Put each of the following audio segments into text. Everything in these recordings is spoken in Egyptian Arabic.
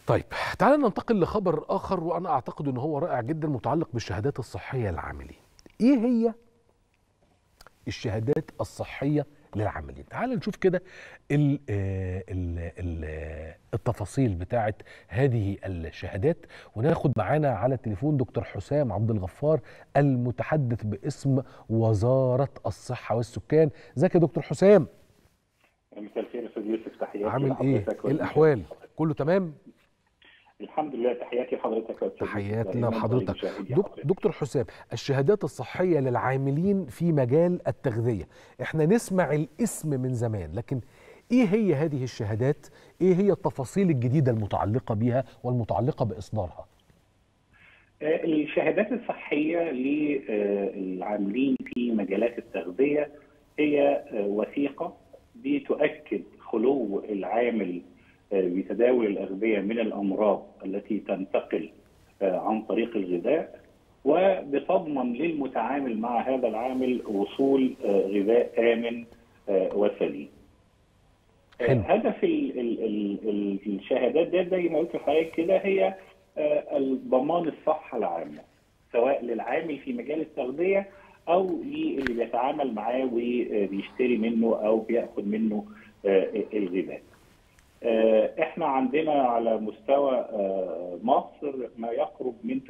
طيب تعالى ننتقل لخبر اخر وانا اعتقد ان هو رائع جدا متعلق بالشهادات الصحيه للعاملين. ايه هي الشهادات الصحيه للعاملين؟ تعال نشوف كده ال- آه، ال- ال- التفاصيل بتاعه هذه الشهادات وناخد معانا على التليفون دكتور حسام عبد الغفار المتحدث باسم وزاره الصحه والسكان. ازيك يا دكتور حسام؟ مساء الخير استاذ يوسف تحياتي عامل ايه؟ لحضرتك ايه الاحوال؟ كله تمام؟ الحمد لله تحياتي لحضرتك يا استاذ يوسف. تحياتنا دائماً لحضرتك ولمشاهدي دك- حضرتك. دكتور حسام الشهادات الصحية للعاملين في مجال التغذية احنا نسمع الاسم من زمان لكن ايه هي هذه الشهادات ايه هي التفاصيل الجديدة المتعلقة بها والمتعلقة بإصدارها آه، الشهادات الصحيه للعاملين في مجالات التغذيه هي آه، وثيقه بتؤكد خلو العامل آه، بتداول الاغذيه من الامراض التي تنتقل آه، عن طريق الغذاء وبتضمن للمتعامل مع هذا العامل وصول آه، غذاء امن آه، وسليم. آه، حلو. هدف ال ال ال ال الشهادات ده زي ما قلت لحضرتك كده هي آه، الضمان الصحه العامه سواء للعامل في مجال التغذيه او للي بيتعامل معاه وبيشتري منه او بياخد منه آه، الغذاء. آه، احنا عندنا على مستوى آه، مصر ما يقرب من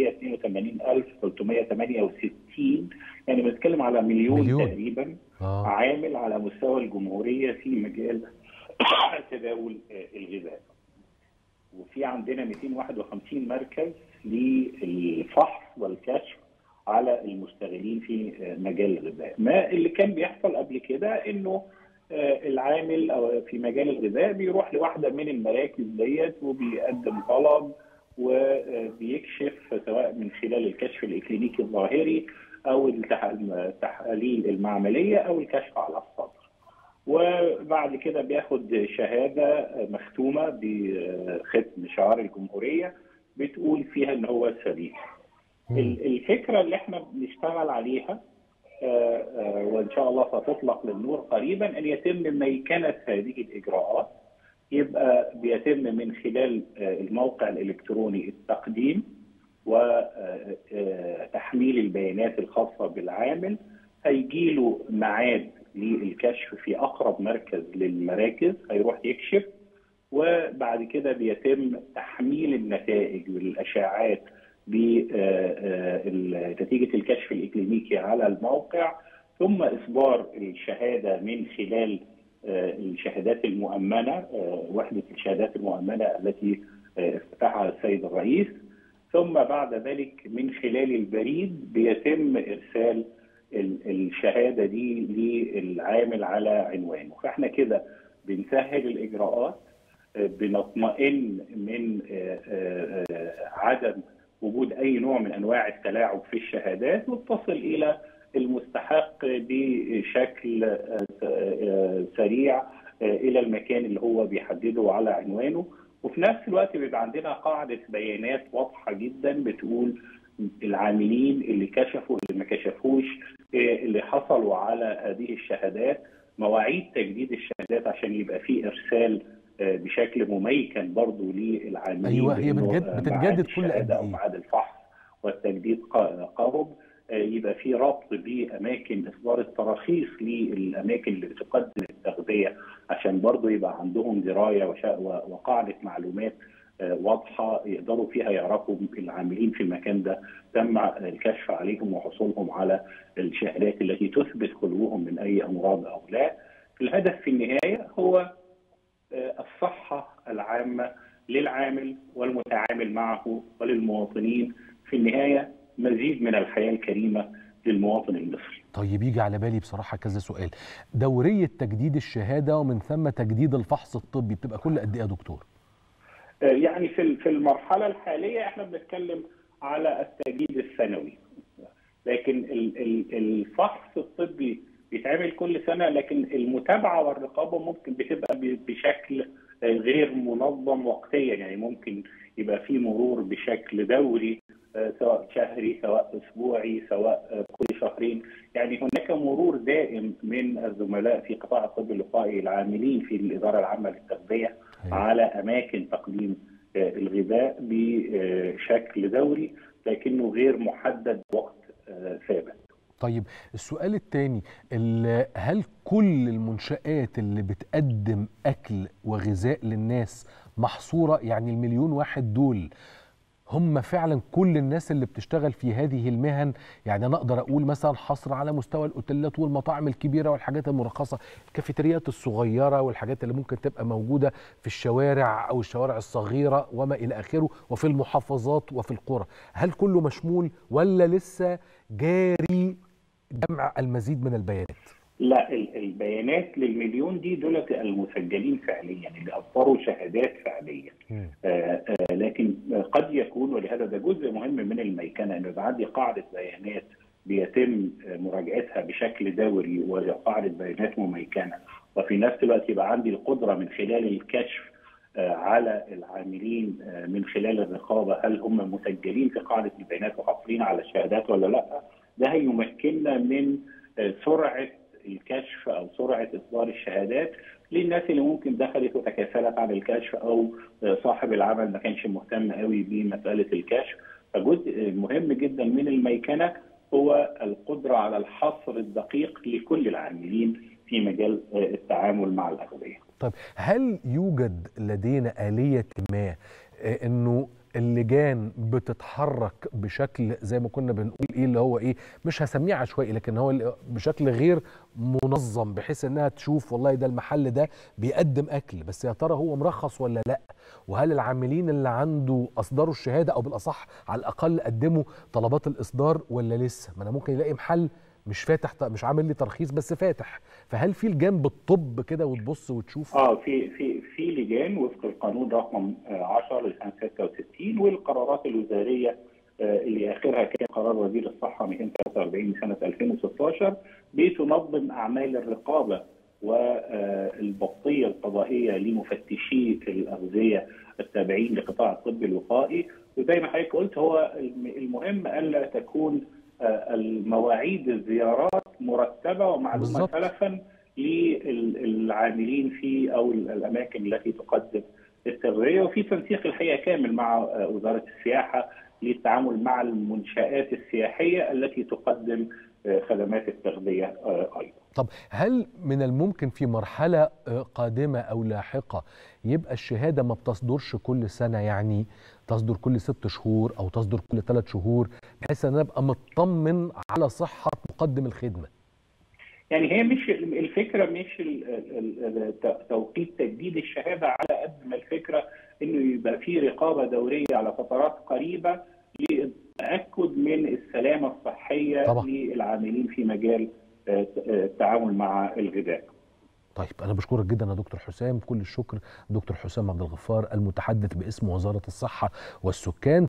982368 يعني بنتكلم على مليون, مليون. تقريبا آه. عامل على مستوى الجمهوريه في مجال تداول آه، الغذاء. وفي عندنا 251 مركز للفحص والكشف على المشتغلين في آه، مجال الغذاء. ما اللي كان بيحصل قبل كده انه آه، العامل او في مجال الغذاء بيروح لواحده من المراكز ديت وبيقدم طلب وبيكشف سواء من خلال الكشف الاكلينيكي الظاهري او التح- التحاليل المعمليه او الكشف على الصدر. وبعد كده بياخد شهاده مختومه بختم شعار الجمهوريه بتقول فيها ان هو سليم. ال- الفكره اللي احنا بنشتغل عليها آه، آه، وان شاء الله ستطلق للنور قريبا ان يتم ميكنه هذه الاجراءات يبقى بيتم من خلال آه، الموقع الالكتروني التقديم وتحميل البيانات الخاصه بالعامل هيجي له ميعاد للكشف في اقرب مركز للمراكز هيروح يكشف وبعد كده بيتم تحميل النتائج والاشاعات بنتيجه الكشف الاكلينيكي على الموقع ثم اصدار الشهاده من خلال آه، الشهادات المؤمنه آه، وحده الشهادات المؤمنه التي آه، افتتحها السيد الرئيس ثم بعد ذلك من خلال البريد بيتم ارسال ال- الشهاده دي للعامل على عنوانه فاحنا كده بنسهل الاجراءات آه، بنطمئن من آه، آه، آه، عدم وجود اي نوع من انواع التلاعب في الشهادات وتصل الى المستحق بشكل آه، آه، سريع آه، الى المكان اللي هو بيحدده على عنوانه وفي نفس الوقت بيبقى عندنا قاعده بيانات واضحه جدا بتقول العاملين اللي كشفوا اللي ما كشفوش آه، اللي حصلوا على هذه الشهادات مواعيد تجديد الشهادات عشان يبقى في ارسال آه، بشكل مميكن برضه للعاملين أيوة، هي بإنه، بتجد- آه، بتتجدد ميعاد كل قد الشهادة أو إيه؟ ميعاد الفحص والتجديد ق- قرب آه، يبقى في ربط باماكن اصدار التراخيص للاماكن اللي بتقدم التغذيه عشان برضه يبقى عندهم درايه وشا- و- وقاعده معلومات آه، واضحه يقدروا فيها يعرفوا العاملين في المكان ده تم الكشف عليهم وحصولهم على الشهادات التي تثبت خلوهم من اي امراض او لا. الهدف في النهايه هو آه، الصحه العامه للعامل والمتعامل معه وللمواطنين في النهايه مزيد من الحياه الكريمه للمواطن المصري. طيب يجي على بالي بصراحة كذا سؤال دورية تجديد الشهادة ومن ثم تجديد الفحص الطبي بتبقى كل قد ايه يا دكتور آه، يعني في في المرحله الحاليه احنا بنتكلم على التجديد السنوي. لكن ال- ال- الفحص الطبي بيتعمل كل سنه لكن المتابعه والرقابه ممكن بتبقى ب- بشكل آه، غير منظم وقتيا يعني ممكن يبقى في مرور بشكل دوري آه، سواء شهري سواء اسبوعي سواء آه، كل شهرين يعني هناك مرور دائم من الزملاء في قطاع الطب اللقائي العاملين في الاداره العامه للتغذيه أيوة. على اماكن تقديم الغذاء بشكل دوري لكنه غير محدد وقت ثابت. طيب السؤال الثاني هل كل المنشآت اللي بتقدم أكل وغذاء للناس محصورة يعني المليون واحد دول هم فعلا كل الناس اللي بتشتغل في هذه المهن يعني انا اقدر اقول مثلا حصر على مستوى الاوتيلات والمطاعم الكبيره والحاجات المرخصه الكافيتريات الصغيره والحاجات اللي ممكن تبقى موجوده في الشوارع او الشوارع الصغيره وما الى اخره وفي المحافظات وفي القرى هل كله مشمول ولا لسه جاري جمع المزيد من البيانات لا البيانات للمليون دي دولت المسجلين فعليا اللي اصدروا شهادات فعليا آآ آآ لكن قد يكون ولهذا ده جزء مهم من الميكنه انه يبقى عندي قاعده بيانات بيتم مراجعتها بشكل دوري وقاعده بيانات مميكنه وفي نفس الوقت يبقى عندي القدره من خلال الكشف على العاملين من خلال الرقابه هل هم مسجلين في قاعده البيانات وحاصلين على الشهادات ولا لا ده هيمكننا من سرعه الكشف او سرعه اصدار الشهادات للناس اللي ممكن دخلت وتكاسلت عن الكشف او صاحب العمل ما كانش مهتم قوي بمساله الكشف فجزء مهم جدا من الميكنه هو القدره على الحصر الدقيق لكل العاملين في مجال التعامل مع الاغذيه. طيب هل يوجد لدينا اليه ما انه اللجان بتتحرك بشكل زي ما كنا بنقول ايه اللي هو ايه مش هسميه عشوائي لكن هو بشكل غير منظم بحيث انها تشوف والله ده المحل ده بيقدم اكل بس يا ترى هو مرخص ولا لا وهل العاملين اللي عنده اصدروا الشهاده او بالاصح على الاقل قدموا طلبات الاصدار ولا لسه ما انا ممكن يلاقي محل مش فاتح مش عامل لي ترخيص بس فاتح فهل في لجان بتطب كده وتبص وتشوف اه في في في لجان وفق القانون رقم 10 لسنه 66 والقرارات الوزاريه اللي اخرها كان قرار وزير الصحه 243 لسنه 2016 بتنظم اعمال الرقابه والبطيه القضائيه لمفتشي الاغذيه التابعين لقطاع الطب الوقائي وزي ما حضرتك قلت هو المهم الا تكون المواعيد الزيارات مرتبه ومعلومه سلفا للعاملين في او الاماكن التي تقدم التغذيه وفي تنسيق الحقيقه كامل مع وزاره السياحه للتعامل مع المنشات السياحيه التي تقدم خدمات التغذيه ايضا. طب هل من الممكن في مرحله قادمه او لاحقه يبقى الشهاده ما بتصدرش كل سنه يعني تصدر كل ست شهور او تصدر كل ثلاث شهور بحيث ان انا ابقى مطمن على صحه مقدم الخدمه يعني هي مش الفكره مش توقيت تجديد الشهاده على قد ما الفكره انه يبقى في رقابه دوريه على فترات قريبه للتاكد من السلامه الصحيه طبعا. للعاملين في مجال التعامل مع الغذاء. طيب انا بشكرك جدا يا دكتور حسام كل الشكر دكتور حسام عبد الغفار المتحدث باسم وزاره الصحه والسكان